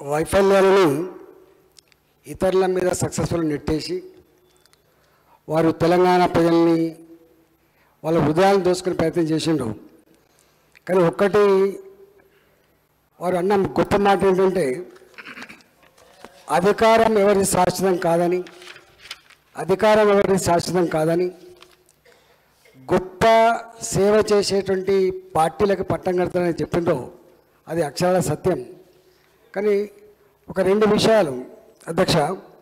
వైఫల్యాలను ఇతరుల మీద సక్సెస్ఫుల్ నెట్టేసి వారు తెలంగాణ ప్రజల్ని వాళ్ళ హృదయాలను దోసుకునే ప్రయత్నం చేసిండ్రు కానీ ఒక్కటి వారు అన్న గొప్ప మాట ఏంటంటే అధికారం ఎవరి శాశ్వతం కాదని అధికారం ఎవరి శాశ్వతం కాదని గొప్ప సేవ చేసేటువంటి పార్టీలకు పట్టం కడతారని చెప్పిండ్రో అది అక్షరాల సత్యం కానీ ఒక రెండు విషయాలు అధ్యక్ష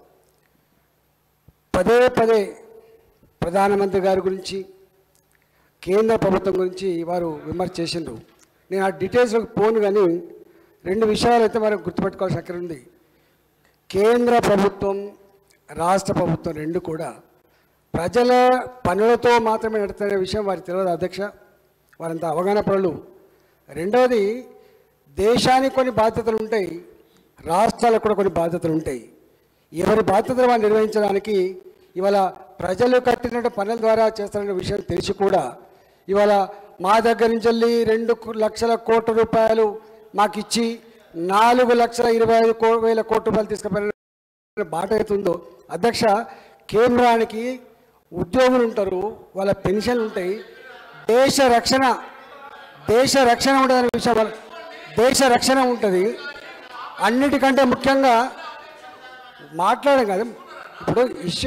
పదే పదే ప్రధానమంత్రి గారి గురించి కేంద్ర ప్రభుత్వం గురించి వారు విమర్శ చేసిండ్రు నేను ఆ డీటెయిల్స్లోకి పోను కానీ రెండు విషయాలు అయితే మనం గుర్తుపెట్టుకోవాల్సిన అక్కడ ఉంది కేంద్ర ప్రభుత్వం రాష్ట్ర ప్రభుత్వం రెండు కూడా ప్రజల పనులతో మాత్రమే నడుతున్న విషయం వారికి తెలియదు అధ్యక్ష వారంత అవగాహన పనులు రెండవది దేశానికి కొన్ని బాధ్యతలు ఉంటాయి రాష్ట్రాలకు కూడా కొన్ని బాధ్యతలు ఉంటాయి ఎవరి బాధ్యతలు వారు నిర్వహించడానికి ఇవాళ ప్రజలు కట్టిన పనుల ద్వారా చేస్తున్న విషయం తెలిసి కూడా ఇవాళ మా దగ్గర నుంచి వెళ్ళి రెండు కు- లక్షల కోట్ల రూపాయలు మాకు ఇచ్చి నాలుగు లక్షల ఇరవై ఐదు కో వేల కోట్ల రూపాయలు తీసుకుపోయిన బాట అవుతుందో అధ్యక్ష కేంద్రానికి ఉద్యోగులు ఉంటారు వాళ్ళ పెన్షన్లు ఉంటాయి దేశ రక్షణ దేశ రక్షణ ఉంటుంది అనే విషయం వాళ్ళ- దేశ రక్షణ ఉంటుంది అన్నిటికంటే ముఖ్యంగా మాట్లాడడం కాదు ఇప్పుడు ఇష్యూ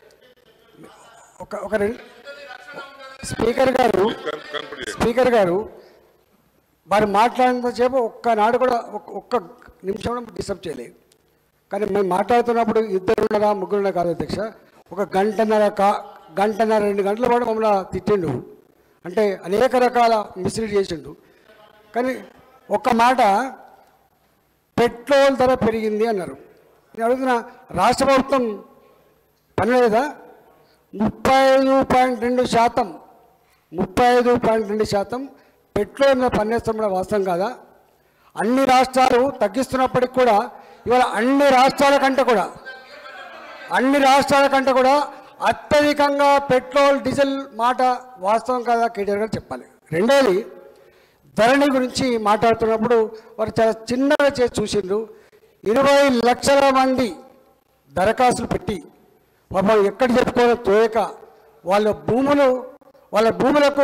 ఒక ఒక రెండు స్పీకర్ గారు స్పీకర్ గారు వారు మాట్లాడినంతసేపు ఒక్కనాడు కూడా ఒక్క- ఒక్క నిమిషం కూడా డిస్టర్బ్ చేయలేదు కానీ మేము మాట్లాడుతున్నప్పుడు ఇద్దరు ఉన్నారా ముగ్గురు ఉన్నారా కాదు అధ్యక్ష ఒక గంటన్నర కా గంటన్నర రెండు గంటల పాటు మమ్మల్ని తిట్టిండు అంటే అనేక రకాల మిస్లీడ్ చేసిండు కానీ ఒక్క మాట పెట్రోల్ ధర పెరిగింది అన్నారు నేను అడుగుతున్నా రాష్ట్ర ప్రభుత్వం పనిలేదా ముప్పై ఐదు పాయింట్ రెండు శాతం ముప్పై ఐదు పాయింట్ రెండు శాతం పెట్రోల్ మీద పన్నేస్తున్న వాస్తవం కాదా అన్ని రాష్ట్రాలు తగ్గిస్తున్నప్పటికి కూడా ఇవాళ అన్ని రాష్ట్రాల కంటే కూడా అన్ని రాష్ట్రాల కంటే కూడా అత్యధికంగా పెట్రోల్ డీజిల్ మాట వాస్తవం కాదా కేటీఆర్ గారు చెప్పాలి రెండోది ధరణి గురించి మాట్లాడుతున్నప్పుడు వారు చాలా చిన్నగా చేసి చూసిండ్రు ఇరవై లక్షల మంది దరఖాస్తులు పెట్టి పాపం ఎక్కడ చెప్పుకోవాలో తోయక వాళ్ళ భూములు వాళ్ళ భూములకు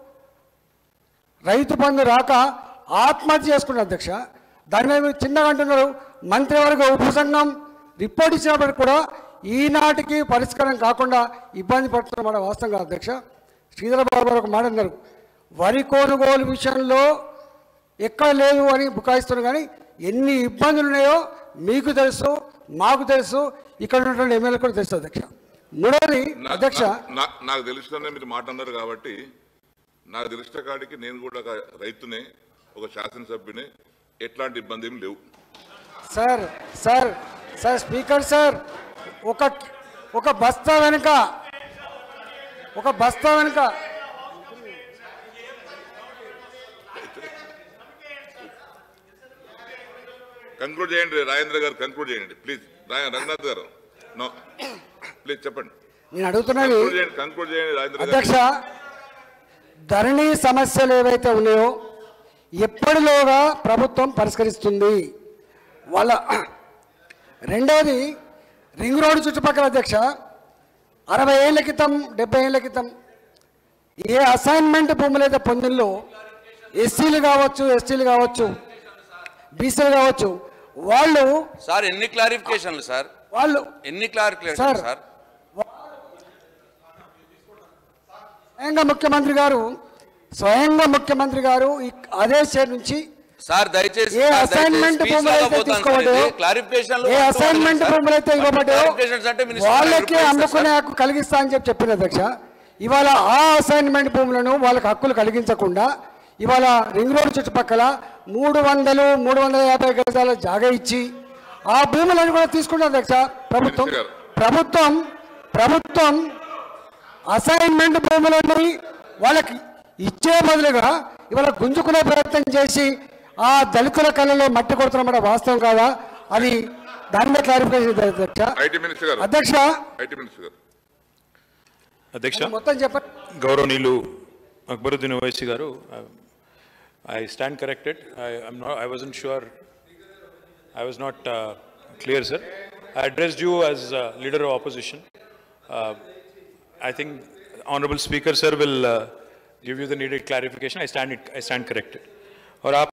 రైతు బంధు రాక ఆత్మహత్య చేసుకున్నారు అధ్యక్ష దాని మీద మీరు చిన్నగా అంటున్నారు మంత్రివర్గ ఉపసంఘం రిపోర్ట్ ఇచ్చినప్పటికి కూడా ఈనాటికి పరిష్కారం కాకుండా ఇబ్బంది పడుతున్న మాట వాస్తవం కాదు అధ్యక్ష శ్రీధరబాబు గారు ఒక మాట అన్నారు వరి కొనుగోలు విషయంలో ఎక్కడ లేదు అని బుకాయిస్తున్నారు కానీ ఎన్ని ఇబ్బందులు ఉన్నాయో మీకు తెలుసు మాకు తెలుసు ఇక్కడ ఉన్నటువంటి ఎమ్మెల్యే కూడా తెలుసు అధ్యక్ష మూడవది నా- అధ్యక్ష నా- నా- నాకు తెలుస్తుందని మీరు మాట అన్నారు కాబట్టి నాకు తెలిసిన కాడికి నేను కూడా ఒక రైతునే ఒక శాసనసభ్యునే ఎట్లాంటి ఇబ్బంది ఏమి లేవు sir sir sir speaker sir ఒక ఒక బస్తా వెనుక ఒక బస్తా వెనుక కంక్లూడ్ చేయండి రాజేంద్ర గారు కంక్లూడ్ చేయండి ప్లీజ్ రా- రంగనాథ్ గారు నో ప్లీజ్ చెప్పండి నేను అడుగుతున్నది కంక్లూడ్ చేయండి కంక్లూడ్ చేయండి రాజేంద్ర గారు అధ్యక్ష ధరణి సమస్యలు ఏవైతే ఉన్నాయో ఎప్పటిలోగా ప్రభుత్వం పరిష్కరిస్తుంది వాళ్ళ రెండవది రింగ్ రోడ్డు చుట్టుపక్కల అధ్యక్ష అరవై ఏళ్ళ క్రితం డెబ్బై ఏళ్ళ క్రితం ఏ అసైన్మెంట్ భూములు అయితే పొందిల్లో ఎస్సీలు కావచ్చు ఎస్టీలు కావచ్చు బీసీలు కావచ్చు వాళ్ళు సార్ ఎన్ని క్లారిఫికేషన్లు సార్ వాళ్ళు ఎన్ని క్లారిఫికేషన్ సార్. సార్ స్వయంగా ముఖ్యమంత్రి గారు స్వయంగా ముఖ్యమంత్రి గారు ఈ అదే స్టేట్ నుంచి సార్ దయచేసి ఏ సార్, అసైన్మెంట్ దయచేసి భూములు speech అయితే లాగా పోతాను సార్ తీసుకోబడ్డాయో ఇది. క్లారిఫికేషన్లు ఏ అంటూ అసైన్మెంట్ ఉండాలి సార్. భూములు అయితే ఇవ్వబడ్డాయో క్లారిఫికేషన్స్ అంటే మినిస్టర్ గారు వాళ్ళకే రిప్లై ఇస్తారు అమ్ముకునే సార్. హక్కు కలిగిస్తా అని చెప్పి చెప్పింది అధ్యక్ష ఇవాళ ఆ అసైన్మెంట్ భూములను వాళ్ళకి హక్కులు కలిగించకుండా ఇవాళ రింగ్ రోడ్ చుట్టుపక్కల మూడు వందలు మూడు వందల యాభై గజాల జాగా ఇచ్చి ఆ భూములను కూడా తీసుకుంటారు అధ్యక్ష ప్రభుత్వం మినిస్టర్ గారు. ప్రభుత్వం ప్రభుత్వం అసైన్మెంట్ భూములని వాళ్ళకి ఇచ్చే బదులుగా ఇవాళ గుంజుకునే ప్రయత్నం చేసి ఆ దళితుల కళ్ళలో మట్టి కొడుతున్నమాట వాస్తవం కాదా అది దాని మీద క్లారిఫికేషన్ ఇద్దాం అధ్యక్ష ఐటీ మినిస్టర్ గారు అధ్యక్ష ఐటీ మినిస్టర్ గారు అధ్యక్ష మొత్తం చెప్పండి గౌరవనీయులు అక్బరుద్దీన్ ఓవైసీ గారు I stand corrected I I'm not I wasn't sure I was not uh, clear, sir. I addressed you as uh, leader of opposition. Uh, I think honorable speaker, sir, will uh, give you the needed clarification. I stand, it, I stand corrected. और आप